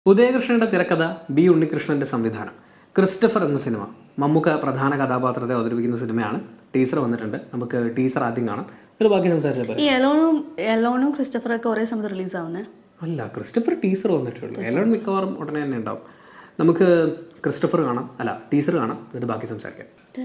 ഉദയകൃഷ്ണന്റെ തിരക്കഥ ബി ഉണ്ണികൃഷ്ണന്റെ സംവിധാനം ക്രിസ്റ്റഫർ എന്ന സിനിമ മമ്മൂക്ക പ്രധാന കഥാപാത്രത്തെ അവതരിപ്പിക്കുന്ന സിനിമയാണ് ടീസർ വന്നിട്ടുണ്ട് നമുക്ക് ടീസർ ആദ്യം കാണാം എന്നിട്ട് ബാക്കി സംസാരിച്ചാൽ പോരെ ഈ എലോണും എലോണും ക്രിസ്റ്റഫറൊക്കെ ഒരേ സമയത്ത് റിലീസ് ആവുന്നേ അല്ല ക്രിസ്റ്റഫർ ടീസർ വന്നിട്ടുള്ളൂ എല്ലാം മിക്കവാറും ഉടനെ തന്നെ ഉണ്ടാവും നമുക്ക് ക്രിസ്റ്റഫർ കാണാം അല്ല ടീസർ കാണാം എന്നിട്ട് ബാക്കി സംസാരിക്കാം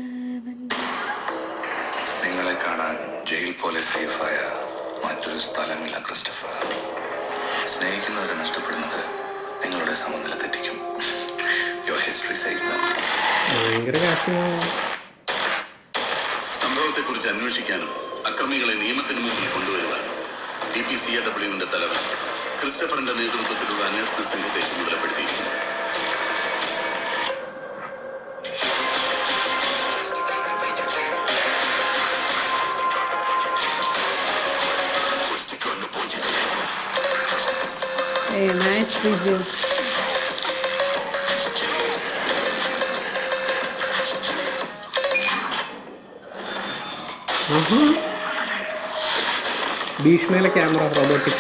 നിങ്ങളെ കാണാൻ ജയിൽ പോലെ സേഫായ മറ്റൊരു സ്ഥലമില്ല ക്രിസ്റ്റഫർ സ്നേഹിക്കുന്നവരെ നഷ്ടപ്പെടുന്നത് നിങ്ങളുടെ സമനില തെറ്റിക്കും യുവർ ഹിസ്റ്ററി സൈസ് ഭയങ്കര കാശിയാണ് സംഭവത്തെക്കുറിച്ച് അന്വേഷിക്കാനും അക്രമികളെ നിയമത്തിന് മുമ്പിൽ കൊണ്ടുവരുവാനും ഡി പി സി എ ഡബ്ല്യുവിന്റെ തലവൻ ക്രിസ്റ്റഫറിന്റെ നേതൃത്വത്തിലുള്ള അന്വേഷണ സംഘത്തെ ചുമതലപ്പെടുത്തിയിരിക്കുന്നു ഏ നൈസ് റിവ്യൂ ഭീഷ്മയിലെ ക്യാമറ റോബോട്ടിക്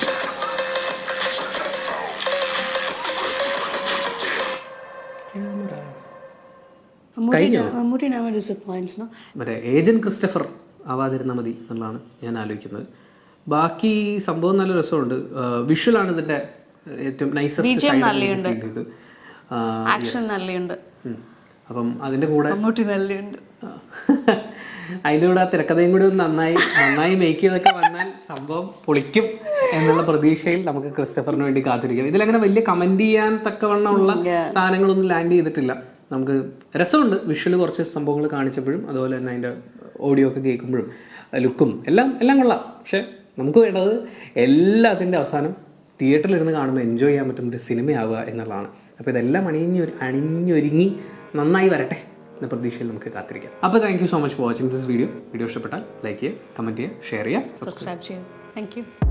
ക്യാമറ കഴിഞ്ഞോ? മമ്മൂട്ടി നെവർ ഡിസപ്പോയിന്റ്സ് നോ മറ്റേ ഏജന്റ് ക്രിസ്റ്റഫർ ആവാതിരുന്നാൽ മതി എന്നുള്ളതാണ് ഞാൻ ആലോചിക്കുന്നത് ബാക്കി സംഭവം നല്ല രസമുണ്ട് വിഷ്വലാണ് ഇതിന്റെ ഏറ്റവും BGM നല്ലയുണ്ട്. നൈസസ്റ്റ് ആക്ഷൻ നല്ലുണ്ട് അപ്പം അതിന്റെ കൂടെ മമ്മൂട്ടി നല്ലുണ്ട് അതിന്റെ കൂടെ ആ തിരക്കഥയും കൂടി ഒന്ന് നന്നായി നന്നായി മേക്ക് ചെയ്തൊക്കെ വന്നാൽ സംഭവം പൊളിക്കും എന്നുള്ള പ്രതീക്ഷയിൽ നമുക്ക് ക്രിസ്റ്റഫറിന് വേണ്ടി കാത്തിരിക്കാം ഇതിലങ്ങനെ വലിയ കമന്റ് ചെയ്യാൻ തക്കവണ്ണമുള്ള സാധനങ്ങളൊന്നും ലാൻഡ് ചെയ്തിട്ടില്ല നമുക്ക് രസമുണ്ട് വിഷ്വൽ കുറച്ച് സംഭവങ്ങൾ കാണിച്ചപ്പോഴും അതുപോലെ തന്നെ അതിന്റെ ഓഡിയോ ഒക്കെ കേൾക്കുമ്പോഴും ലുക്കും എല്ലാം എല്ലാം കൊള്ളാം പക്ഷെ നമുക്ക് വേണ്ടത് എല്ലാത്തിൻ്റെ അവസാനം തിയേറ്ററിലിരുന്ന് കാണുമ്പോൾ എൻജോയ് ചെയ്യാൻ പറ്റുന്ന ഒരു സിനിമയാവുക എന്നുള്ളതാണ് അപ്പോൾ ഇതെല്ലാം അണിഞ്ഞൊരു അണിഞ്ഞൊരുങ്ങി നന്നായി വരട്ടെ എന്ന പ്രതീക്ഷയിൽ നമുക്ക് കാത്തിരിക്കാം അപ്പോൾ thank you so much for watching this video video ഇഷ്ടപ്പെട്ടാൽ ലൈക്ക് ചെയ്യുക കമൻറ്റ് ചെയ്യുക ഷെയർ ചെയ്യുക സബ്സ്ക്രൈബ് ചെയ്യും താങ്ക് യു